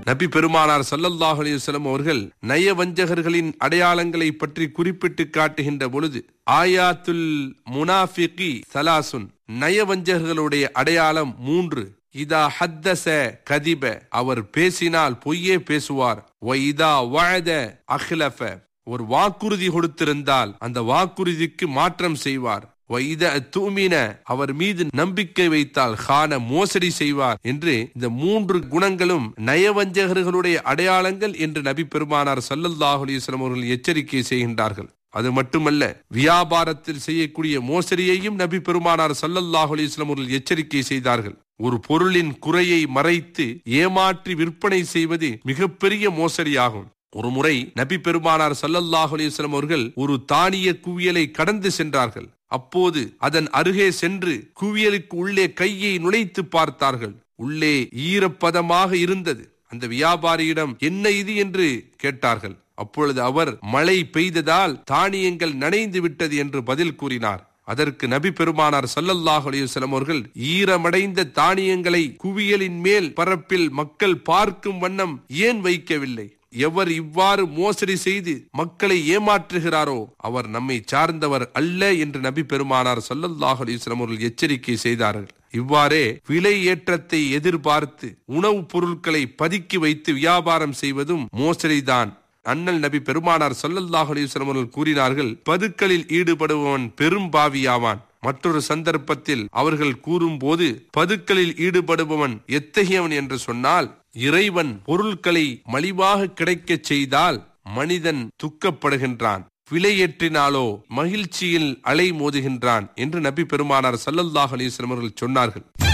நபி பெருமானார் ஸல்லல்லாஹு அலைஹி வஸல்லம் அவர்கள் நயவஞ்சகர்களின் அடையாளங்களை பற்றி குறிப்பிட்டு காட்டுகின்ற பொழுது ஆயாத்துல் முனாஃபிகி சலாசுன் நயவஞ்சகர்களுடைய அடையாளம் மூன்று இதா ஹத்தச கதிப அவர் பேசினால் பொய்யே பேசுவார் வ இதா வஅத அஹ்லஃப ஒரு வாக்குறுதி கொடுத்திருந்தால் அந்த வாக்குறுதிக்கு மாற்றம் செய்வார் வைத தூமின அவர் மீது நம்பிக்கை வைத்தால் கான மோசடி செய்வார் என்று இந்த மூன்று குணங்களும் நயவஞ்சகர்களுடைய அடையாளங்கள் என்று நபி பெருமானார் சல்லல்லாஹு அலைஹி வஸல்லம் அவர்கள் எச்சரிக்கை செய்கின்றார்கள் அது மட்டுமல்ல வியாபாரத்தில் செய்யக்கூடிய மோசடியையும் நபி பெருமானார் சல்லல்லாஹு அலைஹி வஸல்லம் அவர்கள் எச்சரிக்கை செய்தார்கள் ஒரு பொருளின் குறையை மறைத்து ஏமாற்றி விற்பனை செய்வது மிகப்பெரிய மோசடியாகும் ஒரு முறை நபி பெருமானார் சல்லல்லாஹு அலைஹி வஸல்லம் அவர்கள் ஒரு தானிய குவியலை கடந்து சென்றார்கள் அப்போது அதன் அருகே சென்று குவியலுக்கு உள்ளே கையை நுழைத்து பார்த்தார்கள் உள்ளே ஈரப்பதமாக இருந்தது அந்த வியாபாரியிடம் என்ன இது என்று கேட்டார்கள் அப்பொழுது அவர் மழை பெய்ததால் தானியங்கள் நனைந்து விட்டது என்று பதில் கூறினார் அதற்கு நபி பெருமானார் சல்லல்லாஹு அலைஹி வஸல்லம் அவர்கள் ஈரமடைந்த தானியங்களை குவியலின் மேல் பரப்பில் மக்கள் பார்க்கும் வண்ணம் ஏன் வைக்கவில்லை எவர் இவ்வாறு மோசடி செய்து மக்களை ஏமாற்றுகிறாரோ அவர் நம்மை சார்ந்தவர் அல்ல என்று நபி பெருமானார் சல்லல்லாஹு அலைஹி வஸல்லம் அவர்கள் எச்சரிக்கை செய்தார்கள் இவ்வாறே விலை ஏற்றத்தை எதிர்பார்த்து உணவுப் பொருட்களை பதுக்கி வைத்து வியாபாரம் செய்வதும் மோசடிதான் அண்ணல் நபி பெருமானார் சல்லல்லாஹு அலைஹி வஸல்லம் அவர்கள் கூறினார்கள் பதுக்களில் ஈடுபடுபவன் பெரும் பாவியாவான் மற்றொரு சந்தர்ப்பத்தில் அவர்கள் கூறும்போது பதுக்களில் ஈடுபடுபவன் எத்தகையவன் என்று சொன்னால் இறைவன் பொருட்களை மலிவாக கிடைக்கச் செய்தால் மனிதன் துக்கப்படுகின்றான் விலையேற்றினாலோ மகிழ்ச்சியில் அலை மோதுகின்றான் என்று நபி பெருமானார் சல்லல்லாஹு அலைஹி வஸல்லம் அவர்கள் சொன்னார்கள்